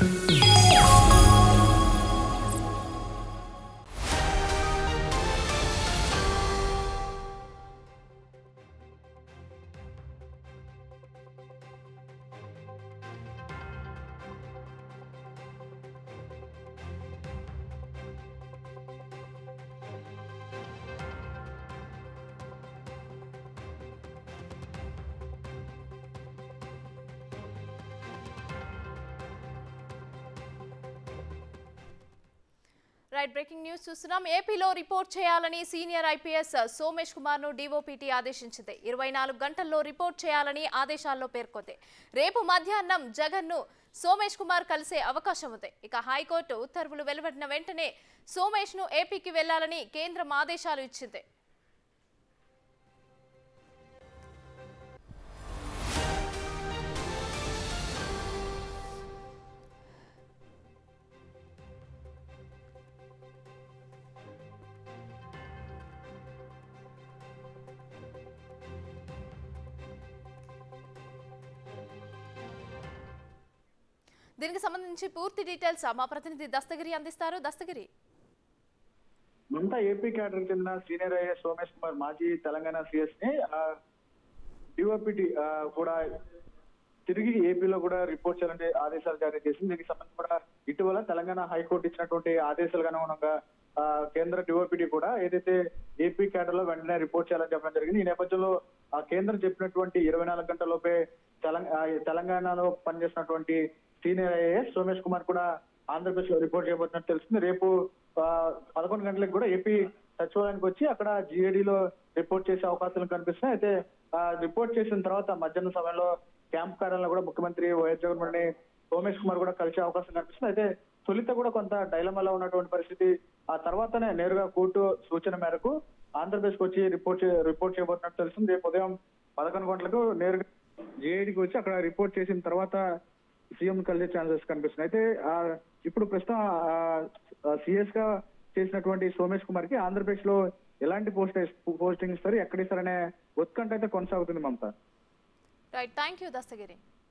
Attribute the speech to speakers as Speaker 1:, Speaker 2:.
Speaker 1: right breaking news చూస్తున్నాం ఏపీలో report చేయాలని సీనియర్ ఐపీఎస్ సోమేష్ కుమార్ ను డీఓపీటీ ఆదేశించింది ఇరవై నాలుగు గంటల్లో రిపోర్ట్ చేయాలని ఆదేశాల్లో పేర్కొంది రేపు మధ్యాహ్నం జగన్ ను సోమేష్ కుమార్ కలిసే అవకాశం ఉంది ఇక హైకోర్టు ఉత్తర్వులు వెలువడిన వెంటనే సోమేష్ ను ఏపీకి వెళ్లాలని కేంద్రం ఆదేశాలు ఇచ్చింది దీనికి సంబంధించి పూర్తి డీటెయిల్స్ మా ప్రతినిధి దస్తగిరి అందిస్తారు దస్తగిరి
Speaker 2: మమతా ఏపీ క్యాడర్ చెందిన సీనియర్ ఐఏఎస్ సోమేష్ కుమార్ మాజీ తెలంగాణ సిఎస్ ని డిఓపిటి కూడా తిరిగి ఏపీలో కూడా రిపోర్ట్ చేయాలంటే ఆదేశాలు జారీ చేసింది దీనికి సంబంధించి కూడా ఇటీవల తెలంగాణ హైకోర్టు ఇచ్చినటువంటి ఆదేశాలకు అనుగుణంగా ఆ, కేంద్ర డిఓపిటి కూడా ఏదైతే ఏపీ క్యాడర్ లో వెంటనే రిపోర్ట్ చేయాలని చెప్పడం జరిగింది ఈ నేపథ్యంలో ఆ కేంద్రం చెప్పినటువంటి ఇరవై నాలుగు గంటలలోపే తెలంగాణ తెలంగాణలో పనిచేసినటువంటి సీనియర్ ఐఏఎస్ సోమేష్ కుమార్ కూడా ఆంధ్రప్రదేశ్ లో రిపోర్ట్ చేయబోతున్నట్టు తెలుస్తుంది రేపు ఆ, పదకొండు గంటలకు కూడా ఏపీ సచివాలయానికి వచ్చి అక్కడ GAD లో రిపోర్ట్ చేసే అవకాశాలు కనిపిస్తున్నాయి అయితే ఆ, రిపోర్ట్ చేసిన తర్వాత మధ్యాహ్నం సమయంలో క్యాంప్ కార్యాలయంలో కూడా ముఖ్యమంత్రి వైఎస్ జగన్మోహన్ రెడ్డి సోమేష్ కుమార్ కూడా కలిసే అవకాశం కనిపిస్తుంది అయితే తొలిత కూడా కొంత డైలమాలో ఉన్నటువంటి పరిస్థితి ఆ తర్వాతనే నేరుగా కోర్టు సూచన మేరకు ఆంధ్రప్రదేశ్ కు వచ్చి రిపోర్ట్ చే- రిపోర్ట్ చేయబోతున్నట్టు తెలుస్తుంది రేపు ఉదయం పదకొండు గంటలకు నేరుగా జేఐడికి వచ్చి అక్కడ రిపోర్ట్ చేసిన తర్వాత సీఎం కలిసే ఛాన్సెస్ కనిపిస్తున్నాయి అయితే ఆ, ఇప్పుడు ప్రస్తుతం సిఎస్ గా చేసినటువంటి సోమేష్ కుమార్ కి ఆంధ్రప్రదేశ్ లో ఎలాంటి పోస్ట్ పోస్టింగ్ ఇస్తారు ఎక్కడ ఇస్తారనే ఉత్కంఠ అయితే కొనసాగుతుంది Mamata
Speaker 1: right thank you Dastagiri